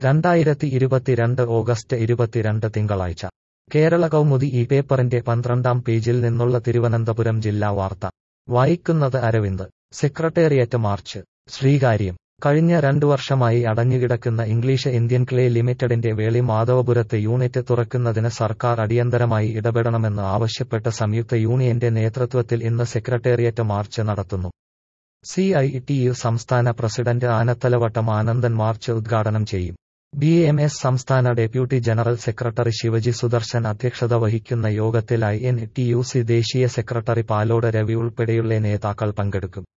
രണ്ടായിരത്തി ഇരുപത്തിരണ്ട് ഓഗസ്റ്റ് ഇരുപത്തിരണ്ട് തിങ്കളാഴ്ച കേരള കൗമുദി ഈ പേപ്പറിന്റെ പന്ത്രണ്ടാം പേജിൽ നിന്നുള്ള തിരുവനന്തപുരം ജില്ലാ വാർത്ത വായിക്കുന്നത് അരവിന്ദ് സെക്രട്ടേറിയറ്റ് മാർച്ച് ശ്രീകാര്യം കഴിഞ്ഞ രണ്ടു വർഷമായി അടഞ്ഞുകിടക്കുന്ന ഇംഗ്ലീഷ് ഇന്ത്യൻ ക്ലേ ലിമിറ്റഡിന്റെ വേളി മാധവപുരത്ത് യൂണിറ്റ് തുറക്കുന്നതിന് സർക്കാർ അടിയന്തരമായി ഇടപെടണമെന്ന് ആവശ്യപ്പെട്ട് സംയുക്ത യൂണിയന്റെ നേതൃത്വത്തിൽ ഇന്ന് സെക്രട്ടേറിയറ്റ് മാർച്ച് നടത്തുന്നു സി ഐ ടി യു സംസ്ഥാന പ്രസിഡന്റ് ആനത്തലവട്ടം ആനന്ദൻ മാർച്ച് ഉദ്ഘാടനം ചെയ്യും ബി എം എസ് സംസ്ഥാന deputy general secretary Shivaji Sudarshan അധ്യക്ഷത വഹിക്കുന്ന യോഗത്തിൽ I N T U C ദേശീയ സെക്രട്ടറി പാലോട് രവി ഉൾപ്പെടെയുള്ള നേതാക്കൾ പങ്കെടുക്കും